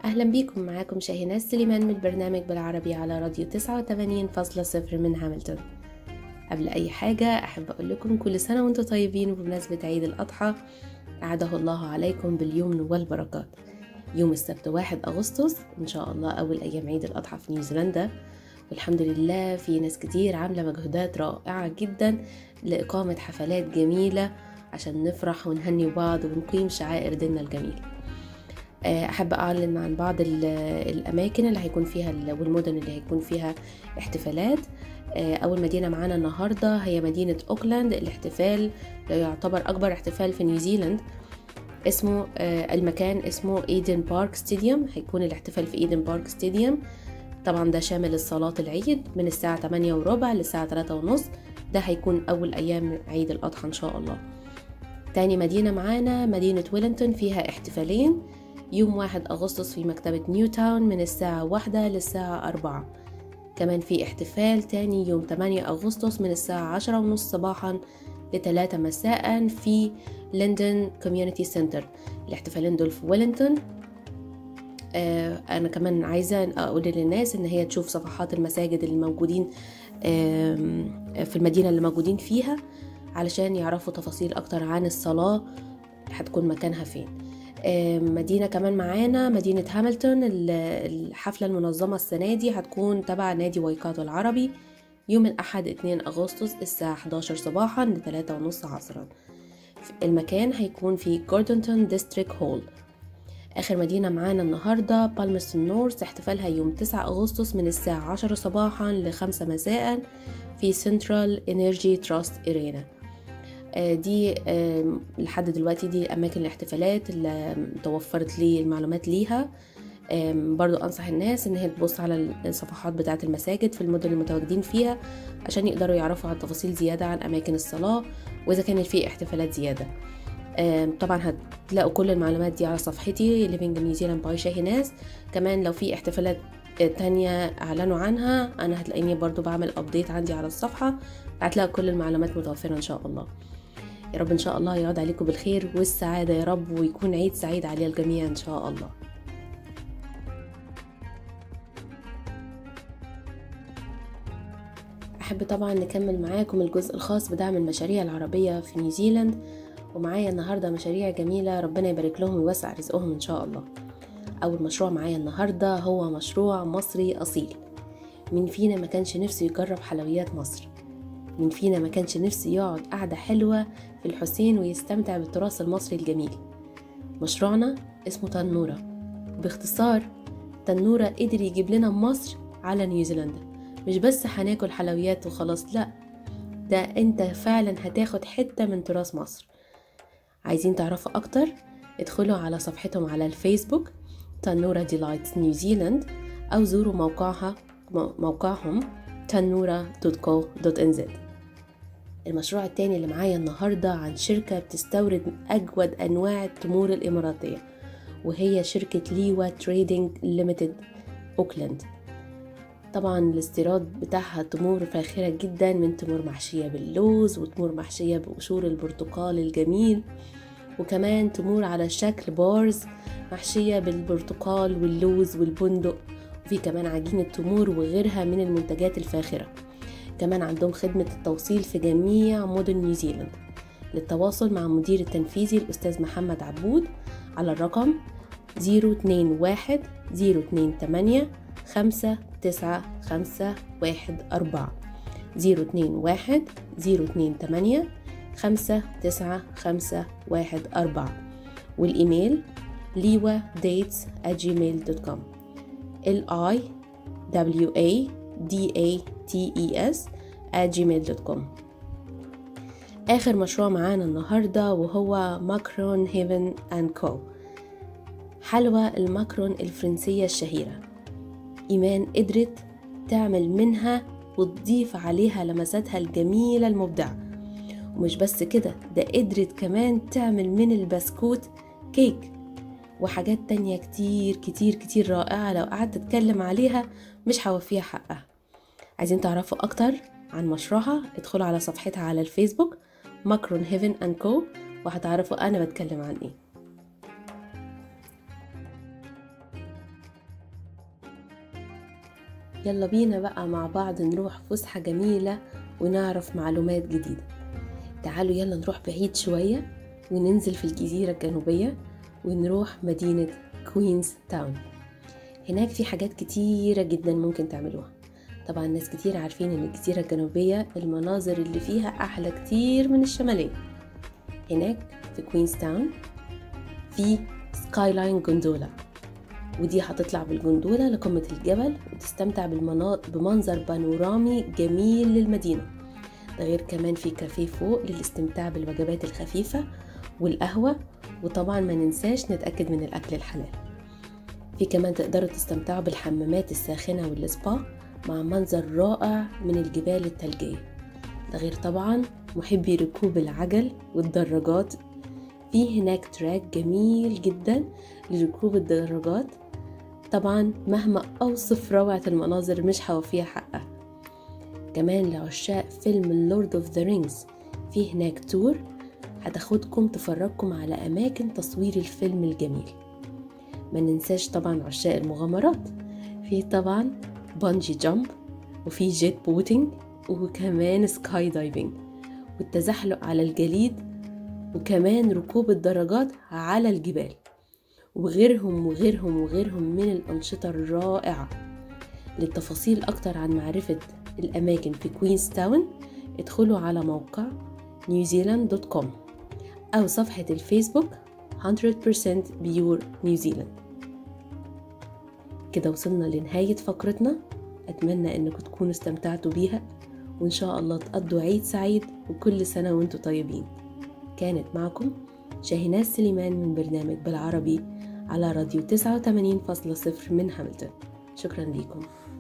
أهلا بيكم معاكم شاهيناز سليمان من البرنامج بالعربي على راديو 89.0 من هاملتون قبل أي حاجة أحب أقول لكم كل سنة وانتم طيبين وبمناسبة عيد الأضحى أعاده الله عليكم باليمن والبركات يوم السبت واحد أغسطس إن شاء الله أول أيام عيد الأضحى في نيوزيلندا والحمد لله في ناس كتير عاملة مجهودات رائعة جدا لإقامة حفلات جميلة عشان نفرح ونهني بعض ونقيم شعائر ديننا الجميل احب اعلن عن بعض الاماكن اللي هيكون فيها والمدن اللي هيكون فيها احتفالات اول مدينه معانا النهارده هي مدينه اوكلاند الاحتفال يعتبر اكبر احتفال في نيوزيلاند اسمه المكان اسمه ايدن بارك ستاديوم هيكون الاحتفال في ايدن بارك ستاديوم طبعا ده شامل الصلاة العيد من الساعة 8 وربع للساعة 3 ونص ده هيكون أول أيام عيد الأضحى إن شاء الله تاني مدينة معانا مدينة ويلينغتون فيها احتفالين يوم واحد أغسطس في مكتبة نيو تاون من الساعة واحدة للساعة أربعة كمان في احتفال تاني يوم 8 أغسطس من الساعة عشرة ونص صباحا لتلاتة مساء في لندن كوميونيتي سنتر الاحتفالين دول في ويلينغتون آه أنا كمان عايزة أقول للناس إن هي تشوف صفحات المساجد اللي موجودين آه في المدينة اللي موجودين فيها علشان يعرفوا تفاصيل أكتر عن الصلاة هتكون مكانها فين مدينة كمان معانا مدينة هاملتون الحفلة المنظمة السنة دي هتكون تبع نادي وايكاتو العربي يوم الأحد 2 أغسطس الساعة 11 صباحا ل 3 ونص عصرا المكان هيكون في جوردنتون ديستريك هول آخر مدينة معانا النهاردة بالمستون نورث احتفالها يوم 9 أغسطس من الساعة 10 صباحا ل 5 مساء في سنترال انرجي تراست إرينا دي لحد دلوقتي دي أماكن الاحتفالات اللي توفرت لي المعلومات ليها برضو أنصح الناس إن هي تبص على الصفحات بتاعة المساجد في المدن المتواجدين فيها عشان يقدروا يعرفوا عن تفاصيل زيادة عن أماكن الصلاة وإذا كانت في احتفالات زيادة طبعا هتلاقوا كل المعلومات دي على صفحتي Living in New Zealand by شاهيناز كمان لو في احتفالات تانية أعلنوا عنها أنا هتلاقيني برضو بعمل أبديت عندي على الصفحة هتلاقوا كل المعلومات متوفرة إن شاء الله يا رب ان شاء الله يعود عليكم بالخير والسعاده يا رب ويكون عيد سعيد على الجميع ان شاء الله احب طبعا نكمل معاكم الجزء الخاص بدعم المشاريع العربيه في نيوزيلاند ومعايا النهارده مشاريع جميله ربنا يبارك لهم ويوسع رزقهم ان شاء الله اول مشروع معايا النهارده هو مشروع مصري اصيل مين فينا ما كانش نفسه يجرب حلويات مصر مين فينا ما كانش نفسه يقعد قعدة حلوة في الحسين ويستمتع بالتراث المصري الجميل مشروعنا اسمه تنورة باختصار تنورة قدر يجيب لنا مصر على نيوزيلندا مش بس هناكل حلويات وخلاص لا ده انت فعلا هتاخد حتة من تراث مصر عايزين تعرفوا اكتر ادخلوا على صفحتهم على الفيسبوك تنورة ديلايتس نيوزيلاند او زوروا موقعها موقعهم تنورة.co.nz المشروع التاني اللي معايا النهاردة عن شركة بتستورد أجود أنواع التمور الإماراتية وهي شركة ليوا تريدينج ليميتد أوكلاند طبعا الاستيراد بتاعها تمور فاخرة جدا من تمور محشية باللوز وتمور محشية بقشور البرتقال الجميل وكمان تمور على شكل بارز محشية بالبرتقال واللوز والبندق وفي كمان عجينة تمور وغيرها من المنتجات الفاخرة كمان عندهم خدمة التوصيل في جميع مدن نيوزيلاند للتواصل مع المدير التنفيذي الأستاذ محمد عبود على الرقم 021 028 5 9 5 1 4 021 028 5 9 5 1 4 والإيميل liwa dates at gmail.com L I W A D A T E S at gmail.com آخر مشروع معانا النهاردة وهو ماكرون هيفن أند كو حلوى الماكرون الفرنسية الشهيرة إيمان قدرت تعمل منها وتضيف عليها لمساتها الجميلة المبدعة ومش بس كده ده قدرت كمان تعمل من البسكوت كيك وحاجات تانية كتير كتير كتير رائعة لو قعدت أتكلم عليها مش هوفيها حقها عايزين تعرفوا أكتر عن مشروعها ادخلوا على صفحتها على الفيسبوك ماكرون هيفن أند كو وهتعرفوا أنا بتكلم عن إيه يلا بينا بقى مع بعض نروح فسحة جميلة ونعرف معلومات جديدة تعالوا يلا نروح بعيد شوية وننزل في الجزيرة الجنوبية ونروح مدينة كوينز تاون هناك في حاجات كتيرة جدا ممكن تعملوها طبعا ناس كتير عارفين ان الجزيرة الجنوبية المناظر اللي فيها احلى كتير من الشمالية هناك في كوينز تاون في سكاي لاين جندولا ودي هتطلع بالجندولة لقمة الجبل وتستمتع بالمناطق بمنظر بانورامي جميل للمدينة ده غير كمان في كافيه فوق للاستمتاع بالوجبات الخفيفة والقهوة وطبعا ما ننساش نتأكد من الأكل الحلال في كمان تقدروا تستمتعوا بالحمامات الساخنة والسبا مع منظر رائع من الجبال الثلجية ده غير طبعا محبي ركوب العجل والدراجات في هناك تراك جميل جدا لركوب الدراجات طبعا مهما أوصف روعة المناظر مش هوفيها حقها كمان لعشاق فيلم اللورد اوف ذا رينجز في هناك تور هتاخدكم تفرجكم على أماكن تصوير الفيلم الجميل ما ننساش طبعا عشاق المغامرات في طبعا بانجي جامب وفي جيت بوتينج وكمان سكاي دايفنج والتزحلق على الجليد وكمان ركوب الدراجات على الجبال وغيرهم وغيرهم وغيرهم من الأنشطة الرائعة للتفاصيل أكتر عن معرفة الأماكن في كوينز تاون ادخلوا على موقع newzealand.com أو صفحة الفيسبوك 100% بيور نيوزيلاند كده وصلنا لنهاية فقرتنا أتمنى أنكم تكونوا استمتعتوا بيها وإن شاء الله تقضوا عيد سعيد وكل سنة وانتم طيبين كانت معكم شاهناز سليمان من برنامج بالعربي على راديو 89.0 من هاملتون شكرا لكم